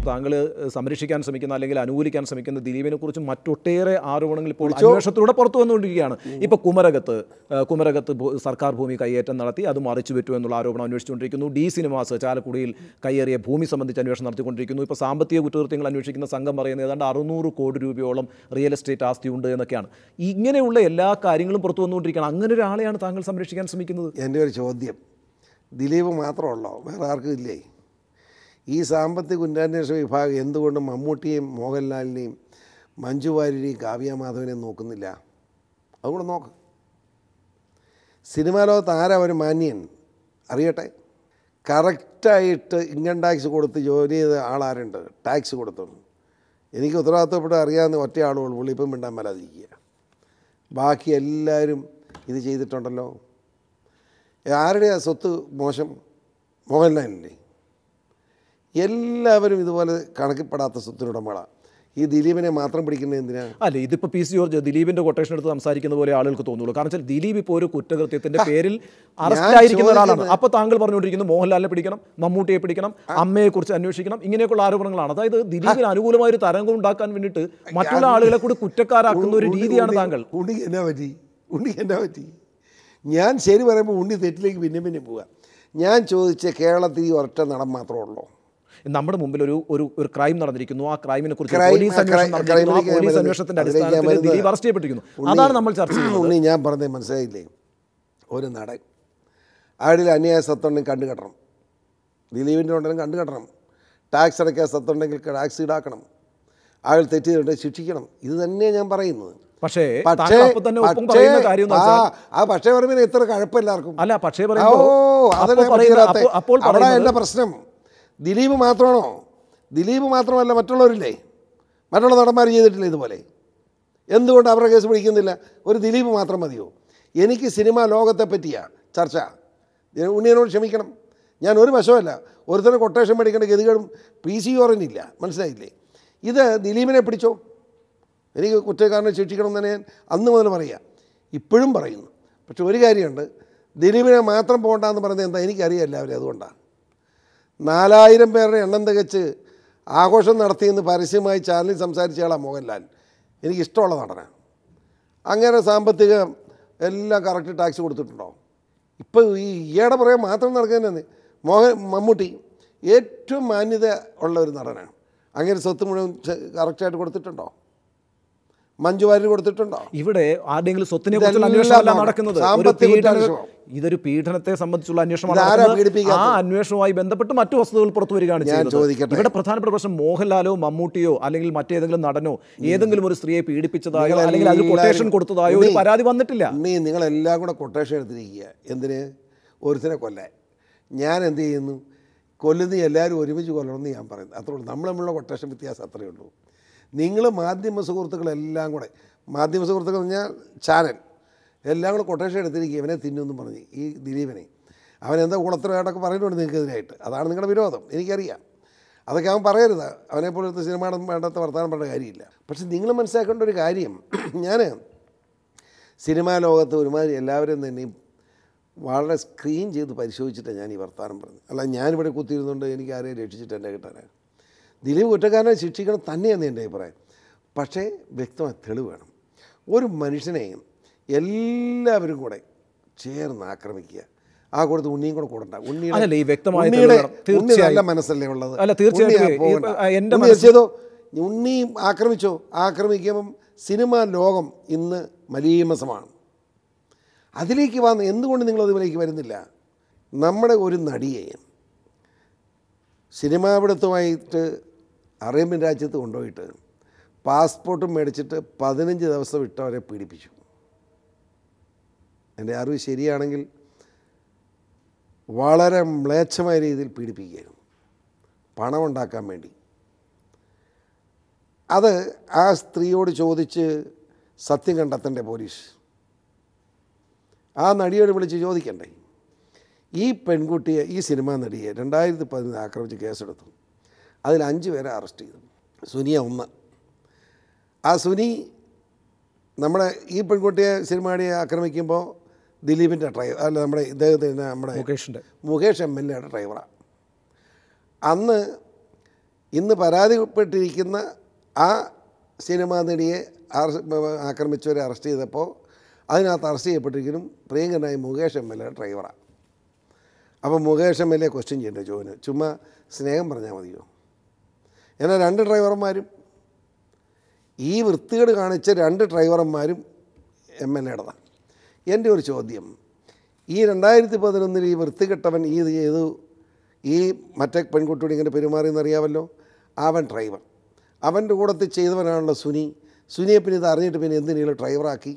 താങ്കൾ സംരക്ഷിക്കാൻ ശ്രമിക്കുന്ന അല്ലെങ്കിൽ അനുകൂലിക്കാൻ ശ്രമിക്കുന്ന ദിലീപിനെ കുറിച്ച് മറ്റൊട്ടേറെ ആരോപണങ്ങൾ ഇപ്പോൾ അന്വേഷണത്തിലൂടെ പുറത്തു വന്നുകൊണ്ടിരിക്കുകയാണ് ഇപ്പൊ കുമരകത്ത് ആ, കുമരകത്ത് ഭൂ- സർക്കാർ ഭൂമി കൈയേറ്റം നടത്തി അത് മറിച്ചു വിറ്റു എന്നുള്ള ആരോപണം അന്വേഷിച്ചുകൊണ്ടിരിക്കുന്നു ഡി സിനിമാസ് ചാലക്കുടിയിൽ കയ്യേറിയ ഭൂമി സംബന്ധിച്ച് അന്വേഷണം നടത്തിക്കൊണ്ടിരിക്കുന്നു ഇപ്പോൾ സാമ്പത്തിക കുറ്റകൃത്യങ്ങൾ അന്വേഷിക്കുന്ന സംഘം പറയുന്നത് ഏതാണ്ട് അറുന്നൂറ് കോടി രൂപയോളം റിയൽ എസ്റ്റേറ്റ് ആസ്തി ഉണ്ട് എന്നൊക്കെയാണ് ഇങ്ങനെയുള്ള എല്ലാ കാര്യങ്ങളും പുറത്തു വന്നുകൊണ്ടിരിക്കുകയാണ് അങ്ങനെ ഒരാളെയാണ് താങ്കൾ സംരക്ഷിക്കാൻ ശ്രമിക്കുന്നത് എൻ്റെ ഒരു ചോദ്യം ദിലീപ് മാത്രമുള്ളോ വേറെ ആർക്കും ഇല്ലേ ഈ സാമ്പത്തിക ഉന്നതാന്വേഷണ വിഭാഗം എന്തുകൊണ്ട് മമ്മൂട്ടിയെയും മോഹൻലാലിനെയും മഞ്ജു വാര്യരെയും കാവ്യ മാധവനെയും നോക്കുന്നില്ല അതുകൂടെ നോക്ക് സിനിമാ ലോകത്ത് ആരാ ഒരു മാന്യൻ അറിയട്ടെ കറക്റ്റായിട്ട് ഇൻകം ടാക്സ് കൊടുത്ത് ജോലി ചെയ്ത ആളാരുണ്ട് ടാക്സ് കൊടുത്തു എനിക്ക് ഉത്തരവാദിത്തപ്പെട്ട് അറിയാവുന്ന ഒറ്റ ആളുകൾ പുള്ളി ഇപ്പം മിണ്ടാൻ മേലാതിരിക്കുക ബാക്കി എല്ലാവരും ഇത് ചെയ്തിട്ടുണ്ടല്ലോ ആരുടെയാ സ്വത്ത് മോശം മോഹൻലാലിൻ്റെ എല്ലാവരും ഇതുപോലെ കണക്കിൽപ്പെടാത്ത സ്വത്തിനുടമകളാണ് ഈ ദിലീപിനെ മാത്രം പിടിക്കുന്നത് എന്തിനാ അല്ല ഇതിപ്പോ പി സി ജോർജ് ദിലീപിന്റെ കൊട്ടേഷൻ എടുത്ത് സംസാരിക്കുന്ന പോലെ ആളുകൾക്ക് തോന്നുള്ളൂ കാരണം വെച്ചാൽ ദിലീപ് ഇപ്പോൾ ഒരു കുറ്റകൃത്യത്തിന്റെ പേരിൽ അറസ്റ്റ് ആയിരിക്കുന്ന ഒരാളാണ് അപ്പൊ താങ്കൾ പറഞ്ഞുകൊണ്ടിരിക്കുന്നു മോഹൻലാലിനെ പിടിക്കണം മമ്മൂട്ടിയെ പിടിക്കണം അമ്മയെ കുറിച്ച് അന്വേഷിക്കണം ഇങ്ങനെയൊക്കെയുള്ള ആരോപണങ്ങളാണ് അതായത് ദിലീപിന് അനുകൂലമായ ഒരു തരംഗം ഉണ്ടാക്കാൻ വേണ്ടിയിട്ട് മറ്റുള്ള ആളുകളെ കൂടി കുറ്റക്കാരാക്കുന്ന ഒരു രീതിയാണ് താങ്കൾ ഉണ്ണി എന്നാ പറ്റി ഉണ്ണി എന്നാ പറ്റി ഞാൻ ശരി പറയുമ്പോൾ ഉണ്ണി തെറ്റിലേക്ക് പിന്നെ പിന്നെ പോവുക ഞാൻ ചോദിച്ച കേരളത്തിൽ ഈ ഒരൊറ്റ നടൻ മാത്രമേ ഉള്ളൂ നമ്മുടെ മുമ്പിൽ ഒരു ഒരു ഒരു ക്രൈം നടന്നിരിക്കുന്നു ആ ക്രൈമിനെ കുറിച്ച് Crime- പോലീസ് അന്വേഷണം crime- നടന്നിരിക്കുന്നു ആ crime-ലേക്ക് ഞാൻ പോലീസ് വരുന്നത്. അന്വേഷണത്തിന്റെ അതിലേക്ക് ഞാൻ അടിസ്ഥാനത്തിൽ വരുന്നത്. ദിലീപ് അറസ്റ്റ് ചെയ്യപ്പെട്ടിരിക്കുന്നു ഉണ്ണി- അതാണ് നമ്മൾ ചർച്ച ചെയ്യുന്നത് ഉണ്ണി ഞാൻ പറഞ്ഞത് മനസ്സിലായില്ലേ ഒരു നടൻ അയാളിൽ അന്യായ സത്തുണ്ടെങ്കിൽ കണ്ടു കെട്ടണം ദിലീപിൻ്റെ ഉണ്ടെങ്കിൽ കണ്ടു കെട്ടണം ടാക്സ് അടയ്ക്കാൻ സത്തുണ്ടെങ്കിൽ ടാക്സ് ഈടാക്കണം അയാൾ തെറ്റ് ചെയ്തിട്ടുണ്ടെങ്കിൽ ശിക്ഷിക്കണം ഇത് തന്നെയാണ് ഞാൻ പറയുന്നത് പക്ഷേ പക്ഷേ താങ്കൾ അപ്പൊ തന്നെ ഒപ്പം പക്ഷേ പറയുന്ന കാര്യം എന്ന് ആ വെച്ചാൽ ആ പക്ഷേ പറയുമ്പോൾ ഇത്ര കഴപ്പമില്ലാർക്കും അല്ല പക്ഷേ ഓ പറയുമ്പോൾ അതന്നെ അപ്പോൾ പറയുന്ന പറ്റില്ലാത്തെ. അപ്പോൾ- അപ്പോൾ അവിടെ പറയുന്നത് എൻ്റെ പ്രശ്നം ദിലീപ് മാത്രമാണോ ദിലീപ് മാത്രമല്ല മറ്റുള്ളവരില്ലേ മറ്റുള്ള നടന്മാർ ചെയ്തിട്ടില്ല ഇതുപോലെ എന്തുകൊണ്ട് അവരുടെ കേസ് പിടിക്കുന്നില്ല ഒരു ദിലീപ് മാത്രം മതിയോ എനിക്ക് സിനിമാ ലോകത്തെ പറ്റിയാ ചർച്ച ഞാൻ ഉണ്ണിയനോട് ക്ഷമിക്കണം ഞാൻ ഒരു വശമല്ല ഒരുത്തരം കൊട്ടേഷൻ മേടിക്കേണ്ട ഗതികളും പി സി ഓറിനില്ല മനസ്സിലായില്ലേ ഇത് ദിലീപിനെ പിടിച്ചോ എനിക്ക് കുറ്റക്കാരനെ ശിക്ഷിക്കണം എന്ന് തന്നെ ഞാൻ അന്ന് മുതൽ പറയാം ഇപ്പോഴും പറയുന്നു പക്ഷെ ഒരു കാര്യമുണ്ട് ദിലീപിനെ മാത്രം പോകണ്ടെന്ന് പറയുന്നത് എന്താ എനിക്കറിയാം എല്ലാവരും അതുകൊണ്ടാണ് നാലായിരം പേരുടെ എണ്ണം തികച്ച് ആഘോഷം നടത്തിയെന്ന് പരസ്യമായി ചാനലിൽ സംസാരിച്ച ആളാണ് മോഹൻലാൽ എനിക്ക് ഇഷ്ടമുള്ള നടനാണ് അങ്ങനെ സാമ്പത്തികം എല്ലാം കറക്റ്റ് ടാക്സ് കൊടുത്തിട്ടുണ്ടോ ഇപ്പോൾ ഈ ഈയുടെ പുറകെ മാത്രം നടക്കുന്നതന്നെ മോഹൻ മമ്മൂട്ടി ഏറ്റവും മാന്യത ഉള്ള ഒരു നടനാണ് അങ്ങനെ സ്വത്ത് മുഴുവൻ കറക്റ്റായിട്ട് കൊടുത്തിട്ടുണ്ടോ മഞ്ജു വാര്യർ കൊടുത്തിട്ടുണ്ടോ ഇവിടെ ആരുടെയെങ്കിലും സ്വത്തിനെ കുറിച്ചുള്ള ഇതെല്ലാം അന്വേഷണമല്ല ആണ്. നടക്കുന്നത് ഒരു സാമ്പത്തിക പീഡന കുറ്റാന്വേഷണം. ഇതൊരു പീഡനത്തെ സംബന്ധിച്ചുള്ള അന്വേഷണമാണ് ഇതാരാ നടക്കുന്നത്. പീഡിപ്പിക്കാത്തത്? ആ അന്വേഷണവുമായി ബന്ധപ്പെട്ട് മറ്റു വസ്തുതകൾ പുറത്തു വരികയാണ് ഞാൻ ചെയ്യുന്നത് ചോദിക്കട്ടെ. ഇവിടെ പ്രധാനപ്പെട്ട പ്രശ്നം മോഹൻലാലോ മമ്മൂട്ടിയോ അല്ലെങ്കിൽ മറ്റേതെങ്കിലും നടനോ ഏതെങ്കിലും ഒരു സ്ത്രീയെ പീഡിപ്പിച്ചതായോ നിങ്ങൾ അല്ലെങ്കിൽ അത് കൊട്ടേഷൻ എല്ലാവരും- കൊടുത്തതായോ ഒരു ഉണ്ണി, പരാതി വന്നിട്ടില്ല ഉണ്ണി നിങ്ങളെല്ലാം കൂടെ കൊട്ടേഷൻ എടുത്തിരിക്കുക എന്തിന് ഒരുത്തിനെ കൊല്ലാൻ ഞാൻ എന്ത് ചെയ്യുന്നു കൊല്ലുന്ന എല്ലാവരും ഒരുമിച്ച് കൊല്ലണമെന്ന് ഞാൻ പറയുന്നത് അത്രേ ഉള്ളൂ നമ്മൾ തമ്മിലുള്ള കൊട്ടേഷൻ വ്യത്യാസം അത്രയേ ഉള്ളൂ നിങ്ങൾ മാധ്യമ സുഹൃത്തുക്കളെല്ലാം കൂടെ മാധ്യമ സുഹൃത്തുക്കൾ എന്ന് പറഞ്ഞാൽ ചാനൽ എല്ലാം കൂടെ കൊട്ടേഷൻ എടുത്തിരിക്കുക ഇവനെ തിന്നുമെന്നും പറഞ്ഞ് ഈ ദിലീപിനെ അവൻ എന്താ കുളത്തിലായിട്ടൊക്കെ പറയുന്നുണ്ട് നിങ്ങൾക്കെതിരായിട്ട് അതാണ് നിങ്ങളുടെ വിരോധം എനിക്കറിയാം അതൊക്കെ അവൻ പറയരുത് അവനെ പോലത്തെ സിനിമയുടെ വേണ്ടാത്ത വർത്തമാനം പറഞ്ഞ കാര്യമില്ല പക്ഷെ നിങ്ങൾ മനസ്സിലാക്കേണ്ട ഒരു കാര്യം ഞാൻ സിനിമാ ലോകത്ത് ഒരുമാതിരി എല്ലാവരും തന്നെ വളരെ സ്ക്രീൻ ചെയ്ത് പരിശോധിച്ചിട്ടാണ് ഞാൻ ഈ വർത്തമാനം പറഞ്ഞത് അല്ല ഞാനിവിടെ കുത്തിയിരുന്നുകൊണ്ട് എനിക്ക് ആരെയും രക്ഷിച്ചിട്ട് എൻ്റെ കിട്ടാനാണ് ദിലീപ് കുറ്റക്കാരനെ ശിക്ഷിക്കണം തന്നെയാണ് എൻ്റെ അഭിപ്രായം പക്ഷേ വ്യക്തമായ തെളിവ് വേണം ഒരു മനുഷ്യനെ എല്ലാവരും കൂടെ ചേർന്ന് ആക്രമിക്കുക ആ കൊടുത്ത് ഉണ്ണിയും കൂടെ കൂടണ്ട ഉണ്ണിയുടെ അതല്ല, ഈ വ്യക്തമായ ഉണ്ണിയുടെ തെളിവ് വേണം. ഉണ്ണി നല്ല തീർച്ചയായും. മനസ്സല്ലേ ഉള്ളത് അല്ല, തീർച്ചയായിട്ടും. ഉണ്ണി ആ ഈ- പോകണ്ട. ആ, എൻ്റെ ഉണ്ണി മനസ്സിൽ- ചെയ്തോ ഉണ്ണിയും ആക്രമിച്ചോ ആക്രമിക്കുമ്പം സിനിമാ ലോകം ഇന്ന് മലീമസമാണ് അതിലേക്ക് വന്ന് എന്തുകൊണ്ട് നിങ്ങൾ അതിലേക്ക് വരുന്നില്ല നമ്മുടെ ഒരു നടിയെ സിനിമാപിടുത്തമായിട്ട് അറേബ്യൻ രാജ്യത്ത് കൊണ്ടുപോയിട്ട് പാസ്പോർട്ടും മേടിച്ചിട്ട് പതിനഞ്ച് ദിവസം ഇട്ടവരെ പീഡിപ്പിച്ചു എൻ്റെ അറിവ് ശരിയാണെങ്കിൽ വളരെ മ്ലേച്ഛമായ രീതിയിൽ പീഡിപ്പിക്കുകയായിരുന്നു പണം ഉണ്ടാക്കാൻ വേണ്ടി അത് ആ സ്ത്രീയോട് ചോദിച്ച് സത്യം കണ്ടെത്തണ്ടേ പോലീസ് ആ നടിയോട് വിളിച്ച് ചോദിക്കണ്ടേ ഈ പെൺകുട്ടിയെ ഈ സിനിമാ നടിയെ രണ്ടായിരത്തി പതിനൊന്ന് ആക്രമിച്ച് കേസെടുത്തു അതിൽ അഞ്ച് പേരെ അറസ്റ്റ് ചെയ്തു സുനിയ ഒന്ന് ആ സുനി നമ്മുടെ ഈ പെൺകുട്ടിയെ സിനിമ നടിയെ ആക്രമിക്കുമ്പോൾ ദിലീപിൻ്റെ ഡ്രൈവർ അല്ല നമ്മുടെ ഇദ്ദേഹത്തിന് നമ്മുടെ മുകേഷിന്റെ മുകേഷ് എം എൽ എയുടെ ഡ്രൈവറാണ് അന്ന് ഇന്ന് പരാതിപ്പെട്ടിരിക്കുന്ന ആ സിനിമാ നടിയെ അറ- ആക്രമിച്ചവരെ അറസ്റ്റ് ചെയ്തപ്പോൾ അതിനകത്ത് അറസ്റ്റ് ചെയ്യപ്പെട്ടിരിക്കലും പ്രിയങ്കരനായ മുകേഷ് എം എൽ എ ഡ്രൈവറാണ് അപ്പോൾ Mukesh M L A question ചെയ്യേണ്ട ജോന് ചുമ്മാ സ്നേഹം പറഞ്ഞാൽ മതിയോ എന്നാൽ രണ്ട് ഡ്രൈവർമാരും ഈ വൃത്തികേട് കാണിച്ച രണ്ട് ഡ്രൈവർമാരും എം എൽ എയുടേതാണ് എൻ്റെ ഒരു ചോദ്യം ഈ രണ്ടായിരത്തി പതിനൊന്നിൽ ഈ വൃത്തികെട്ടവൻ ഈ ഇത് ചെയ്തു ഈ മറ്റേ പെൺകുട്ടിയോട് ഇങ്ങനെ പെരുമാറിയെന്ന് അറിയാമല്ലോ അവൻ ഡ്രൈവർ അവൻ്റെ കൂടത്തിൽ ചെയ്തവനാണല്ലോ സുനി സുനിയെ പിന്നെ ഇത് അറിഞ്ഞിട്ട് പിന്നെ എന്തിനേലും ഡ്രൈവറാക്കി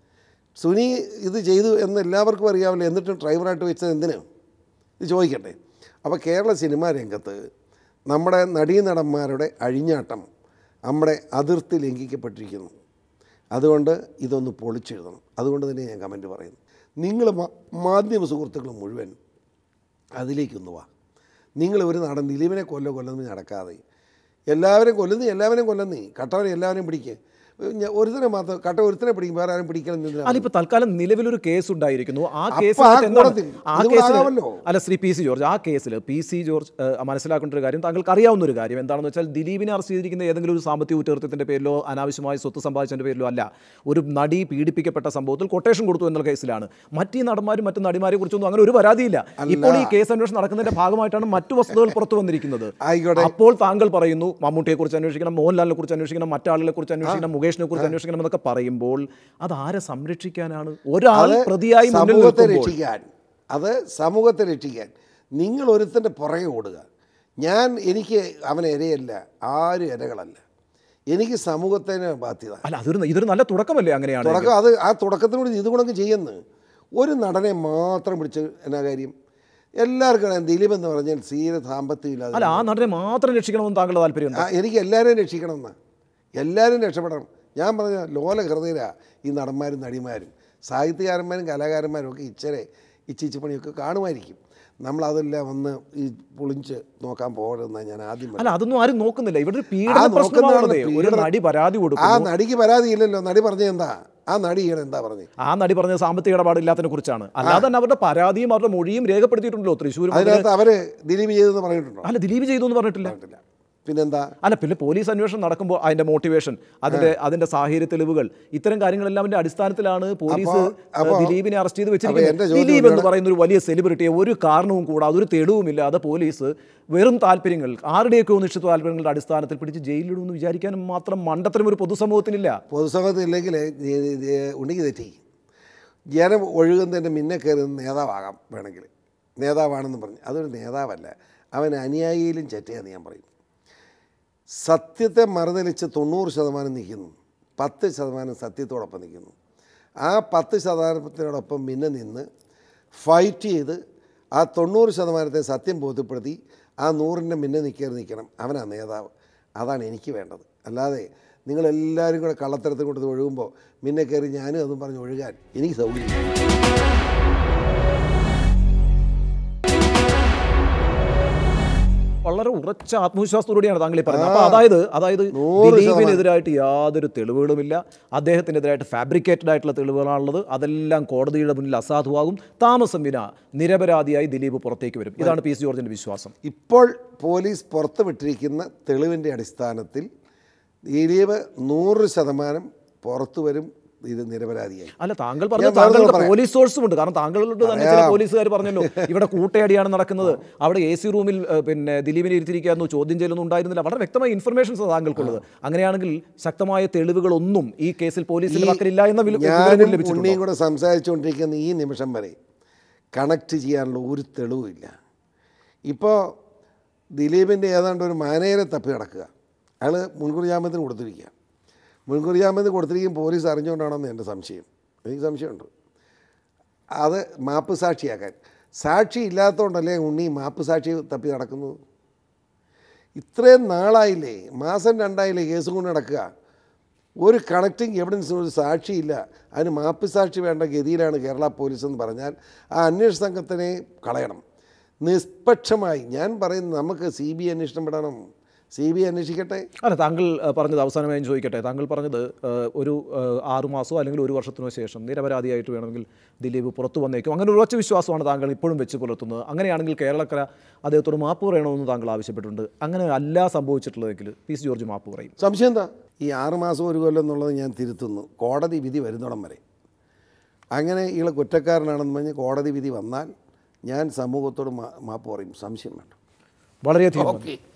സുനി ഇത് ചെയ്തു എന്ന് എല്ലാവർക്കും അറിയാമല്ലോ എന്നിട്ടും ഡ്രൈവറായിട്ട് വെച്ചത് എന്തിനാ ഇത് ചോദിക്കട്ടെ അപ്പോൾ കേരള സിനിമാ രംഗത്ത് നമ്മുടെ നടീനടന്മാരുടെ അഴിഞ്ഞാട്ടം നമ്മുടെ അതിർത്തി ലംഘിക്കപ്പെട്ടിരിക്കുന്നു അതുകൊണ്ട് ഇതൊന്ന് പൊളിച്ചെഴുതണം അതുകൊണ്ട് തന്നെ ഞാൻ കമൻറ്റ് പറയുന്നു നിങ്ങൾ മാധ്യമ സുഹൃത്തുക്കൾ മുഴുവൻ അതിലേക്കൊന്ന് വാ നിങ്ങൾ ഒരു നടൻ ദിലീപിനെ കൊല്ല കൊല്ലുന്ന നടക്കാതെ എല്ലാവരെയും കൊല്ലുന്നു എല്ലാവരെയും കൊല്ലുന്നേ കട്ടവനെ എല്ലാവരെയും പിടിക്കുക ഞാൻ ഒരുത്തനെ മാത്രം കട്ട ഒരുത്തനെ പിടിക്കും വേറെ ആരും പിടിക്കണം എന്തിനാണ്? അല്ല ഇപ്പൊ തൽക്കാലം നിലവിലൊരു കേസ് ഉണ്ടായിരിക്കുന്നു ആ അപ്പൊ കേസിൽ ആ എന്താണ് കോടതി- ആ ഇത് കേസിൽ ആകാമല്ലോ. അല്ല ശ്രീ പി സി ജോർജ് ആ കേസിൽ പി സി ജോർജ് ഏഹ്, മനസ്സിലാക്കേണ്ട ഒരു കാര്യം താങ്കൾക്ക് അറിയാവുന്ന ഒരു കാര്യം എന്താണെന്ന് വെച്ചാൽ ദിലീപിനെ അറസ്റ്റ് ചെയ്തിരിക്കുന്ന ഏതെങ്കിലും ഒരു സാമ്പത്തിക കുറ്റകൃത്യത്തിന്റെ പേരിലോ അനാവശ്യമായ സ്വത്ത് സമ്പാദിച്ചതിന്റെ പേരിലോ അല്ല ഒരു നടി പീഡിപ്പിക്കപ്പെട്ട സംഭവത്തിൽ കൊട്ടേഷൻ കൊടുത്തു എന്നുള്ള കേസിലാണ് മറ്റു നടന്മാരും മറ്റു നടിമാരെ കുറിച്ചൊന്നും അങ്ങനെ ഒരു പരാതിയില്ല ഇപ്പോൾ ഈ കേസ് അന്വേഷണം നടക്കുന്നതിന്റെ ഭാഗമായിട്ടാണ് മറ്റു വസ്തുതകൾ പുറത്തു വന്നിരിക്കുന്നത് ആയിക്കോട്ടെ അപ്പോൾ താങ്കൾ പറയുന്നു മമ്മൂട്ടിയെ കുറിച്ച് അന്വേഷിക്കണം മോഹൻലാലിനെ കുറിച്ച് അന്വേഷിക്കണം മറ്റാളുകളെ കുറിച്ച് അന്വേഷിക്കണം മുകേഷിനെ കുറിച്ച് അന്വേഷിക്കണം എന്നൊക്കെ പറയുമ്പോൾ അത് ആരെ സംരക്ഷിക്കാനാണ് ഒരാൾ അത് പ്രതിയായി മുന്നിൽ സമൂഹത്തെ നിൽക്കുമ്പോൾ രക്ഷിക്കാൻ അത് സമൂഹത്തെ രക്ഷിക്കാൻ നിങ്ങൾ ഒരുത്തൻ്റെ പുറകെ ഓടുക ഞാൻ എനിക്ക് അവൻ ഇരയല്ല ആരും ഇരകളല്ല എനിക്ക് സമൂഹത്തിന് ബാധ്യത അല്ല അതൊരു ഇതൊരു നല്ല തുടക്കമല്ലേ അങ്ങനെയാണ് തുടക്കം അത് ആ തുടക്കത്തിനോട് ഇത് ഗുണക്ക് ചെയ്യുന്നു ഒരു നടനെ മാത്രം പിടിച്ച് എന്നാ കാര്യം എല്ലാവർക്കും അറിയാം ദിലീപ് എന്ന് പറഞ്ഞാൽ തീരെ സാമ്പത്തികമില്ലാതെ അല്ല ആ നടനെ മാത്രം രക്ഷിക്കണമെന്ന് താങ്കളുടെ താല്പര്യം എന്താ ആ, എനിക്ക് എല്ലാവരെയും രക്ഷിക്കണം എന്നാ എല്ലാവരും രക്ഷപ്പെടണം ഞാൻ പറഞ്ഞ ലോല ഹൃദയരാ ഈ നടന്മാരും നടിമാരും സാഹിത്യകാരന്മാരും കലാകാരന്മാരും ഒക്കെ ഇച്ചരെ ഇച്ചിച്ച് പണിയൊക്കെ കാണുമായിരിക്കും നമ്മളതെല്ലാം ഒന്ന് ഈ പൊളിഞ്ച് നോക്കാൻ പോകരുതെന്നാണ് ഞാൻ ആദ്യം അല്ല പറഞ്ഞത്. അതൊന്നും ആരും നോക്കുന്നില്ല ഇവിടെ ഒരു ആ പീഡന നോക്കുന്നതാണ് പ്രശ്നമാണത് ഒരു പീഡനം. നടി പരാതി ആ കൊടുക്കുന്നു നടിക്ക് പരാതിയില്ലല്ലോ നടി പറഞ്ഞത് എന്താ ആ നടി ചെയ്യണം എന്താ പറഞ്ഞത് ആ നടി പറഞ്ഞ സാമ്പത്തിക ഇടപാടില്ലാത്തതിനെ കുറിച്ചാണ് അല്ലാതെ തന്നെ അവരുടെ പരാതിയും അവരുടെ മൊഴിയും രേഖപ്പെടുത്തിയിട്ടുണ്ടല്ലോ തൃശ്ശൂർ മുതൽ- അതിനകത്ത് അവര് ദിലീപ് ചെയ്തെന്ന് പറഞ്ഞിട്ടുണ്ടോ അല്ല ദിലീപ് ചെയ്തു എന്ന് പറഞ്ഞിട്ടില്ല പറഞ്ഞിട്ടില്ല പിന്നെന്താ അല്ല പിന്നെ പോലീസ് അന്വേഷണം നടക്കുമ്പോൾ അതിന്റെ മോട്ടിവേഷൻ അതിന്റെ അതിന്റെ സാഹചര്യ തെളിവുകൾ ഇത്തരം കാര്യങ്ങളെല്ലാം അടിസ്ഥാനത്തിലാണ് പോലീസ് അപ്പോ- അപ്പോ- ദിലീപിനെ അറസ്റ്റ് ചെയ്ത് എന്റെ വെച്ചിരിക്കുന്നത് ചോദ്യം ദിലീപ് എന്ന് ഇതാണ്. പറയുന്ന ഒരു വലിയ സെലിബ്രിറ്റിയെ ഒരു കാരണവും കൂടാതെ ഒരു തെളിവുമില്ലാതെ പോലീസ് വെറും താല്പര്യങ്ങൾ ആരുടെയൊക്കെയോ നിശ്ചിത താല്പര്യങ്ങളുടെ അടിസ്ഥാനത്തിൽ പിടിച്ച് ജയിലിടുമെന്ന് വിചാരിക്കാനും മാത്രം മണ്ടത്തരം ഒരു പൊതുസമൂഹത്തിനില്ല പൊതുസമൂഹത്തിൽ ഇല്ലെങ്കിൽ ഉണ്ടെങ്കിൽ തെറ്റി ജനം ഒഴുകുന്നതിൻ്റെ മിന്നെ കയറുന്ന നേതാവാകാം വേണമെങ്കിൽ നേതാവാണെന്ന് പറഞ്ഞു അതൊരു നേതാവല്ല അവൻ അനുയായിയിലും ചെറ്റയെന്ന് ഞാൻ പറയും സത്യത്തെ മറുതലിച്ച് തൊണ്ണൂറ് ശതമാനം നിൽക്കുന്നു പത്ത് ശതമാനം സത്യത്തോടൊപ്പം നിൽക്കുന്നു ആ പത്ത് ശതമാനത്തിനോടൊപ്പം മിന്നെ നിന്ന് ഫൈറ്റ് ചെയ്ത് ആ തൊണ്ണൂറ് ശതമാനത്തെ സത്യം ബോധ്യപ്പെടുത്തി ആ നൂറിൻ്റെ മിന്നെ നിൽക്കരുത് നിൽക്കണം അവനാ നേതാവ് അതാണ് എനിക്ക് വേണ്ടത് അല്ലാതെ നിങ്ങളെല്ലാവരും കൂടെ കള്ളത്തരത്തിൽ കൊടുത്ത് ഒഴുകുമ്പോൾ മിന്നെ കയറി ഞാനും അതും പറഞ്ഞ് ഒഴുകാൻ എനിക്ക് സൗകര്യം വളരെ ഉറച്ച ആത്മവിശ്വാസത്തോടെയാണ് താങ്കൾ ഈ പറയുന്നത് അപ്പൊ അതായത് അതായത് നൂറ് ദിലീപിനെതിരായിട്ട് യാതൊരു തെളിവുകളുമില്ല അദ്ദേഹത്തിനെതിരായിട്ട് ഫാബ്രിക്കേറ്റഡ് ആയിട്ടുള്ള തെളിവുകളാണുള്ളത് അതെല്ലാം കോടതിയുടെ മുന്നിൽ അസാധുവാകും താമസം വിന നിരപരാധിയായി ദിലീപ് പുറത്തേക്ക് വരും ഇതാണ് പി സി ജോർജിന്റെ വിശ്വാസം ഇപ്പോൾ പോലീസ് പുറത്തുവിട്ടിരിക്കുന്ന തെളിവിൻ്റെ അടിസ്ഥാനത്തിൽ ദിലീപ് നൂറ് ശതമാനം പുറത്തു വരും ഇത് നിരപരാധിയായി അല്ല താങ്കൾ പറഞ്ഞു ഞാൻ വേറൊന്ന് താങ്കളുടെ പറയാം. പോലീസ് സോഴ്സും ഉണ്ട് കാരണം താങ്കളുടെ തന്നെ ചില പോലീസുകാർ പറഞ്ഞല്ലോ ഇവിടെ കൂട്ടയടിയാണ് നടക്കുന്നത് അവിടെ എ സി റൂമിൽ ഏഹ്, പിന്നെ ദിലീപിനെ ഇരുത്തിരിക്കായിരുന്നു ചോദ്യം ചെയ്യലൊന്നും ഉണ്ടായിരുന്നില്ല വളരെ വ്യക്തമായ ഇൻഫർമേഷൻസ് താങ്കൾക്കുള്ളത് അങ്ങനെയാണെങ്കിൽ ശക്തമായ തെളിവുകളൊന്നും ഈ കേസിൽ പോലീസിന്റെ പക്കലില്ല എന്ന വില- വിവരം ഞാനും ലഭിച്ചിട്ടുണ്ടോ ഉണ്ണിയും കൂടെ സംസാരിച്ചുകൊണ്ടിരിക്കുന്ന ഈ നിമിഷം വരെ കണക്ട് ചെയ്യാനുള്ള ഒരു തെളിവുമില്ല ഇപ്പോൾ ദിലീപിൻ്റെ ഏതാണ്ട് ഒരു മാനേജരെ തപ്പി കിടക്കുക അയാൾ മുൻകൂർ ജാമ്യത്തിന് കൊടുത്തിരിക്കുക മുൻകൂർ ജാമ്യത്തിന് കൊടുത്തിരിക്കും പോലീസ് അറിഞ്ഞുകൊണ്ടാണെന്ന് എൻ്റെ സംശയം എനിക്ക് സംശയമുണ്ട് അത് മാപ്പ് സാക്ഷിയാക്കാൻ സാക്ഷി ഇല്ലാത്തതുകൊണ്ടല്ലേ ഉണ്ണി മാപ്പ് സാക്ഷി തപ്പി നടക്കുന്നത് ഇത്രയും നാളായില്ലേ മാസം രണ്ടായില്ലേ കേസ് കൊണ്ട് നടക്കുക ഒരു കണക്റ്റിംഗ് എവിഡൻസ് ഒരു സാക്ഷിയില്ല അതിന് മാപ്പ് സാക്ഷി വേണ്ട ഗതിയിലാണ് കേരള പോലീസ് എന്ന് പറഞ്ഞാൽ ആ അന്വേഷണ സംഘത്തിനെ കളയണം നിഷ്പക്ഷമായി ഞാൻ പറയുന്നത് നമുക്ക് സി ബി അന്വേഷണം വിടണം സി ബി ഐ അന്വേഷിക്കട്ടെ അല്ല താങ്കൾ ആ, പറഞ്ഞത് അവസാനമായി ഞാൻ ചോദിക്കട്ടെ താങ്കൾ പറഞ്ഞത് ആ, ഒരു ആ, ആറു മാസമോ അല്ലെങ്കിൽ ഒരു വർഷത്തിനോ ശേഷം നിരപരാധിയായിട്ട് വേണമെങ്കിൽ ദിലീപ് പുറത്തു വന്നേക്കും അങ്ങനെ ഒരു ഉറച്ച വിശ്വാസമാണ് താങ്കൾ ഇപ്പോഴും വെച്ച് പുലർത്തുന്നത് അങ്ങനെയാണെങ്കിൽ കേരളക്കര അദ്ദേഹത്തോട് മാപ്പ് പറയണമെന്ന് താങ്കൾ ആവശ്യപ്പെട്ടിട്ടുണ്ട് അങ്ങനെ അല്ല സംഭവിച്ചിട്ടുള്ളതെങ്കിൽ പി സി ജോർജ് മാപ്പ് പറയും സംശയം എന്താ ഈ ആറ് മാസം ഒരു കൊല്ലം എന്നുള്ളത് ഞാൻ തിരുത്തുന്നു കോടതി വിധി വരുന്നിടം വരെ അങ്ങനെ ഇയാൾ കുറ്റക്കാരനാണെന്ന് പറഞ്ഞ് കോടതി വിധി വന്നാൽ ഞാൻ സമൂഹത്തോട് മാ- മാപ്പ് പറയും സംശയം വേണ്ട വളരെയധികം ഓക്കെ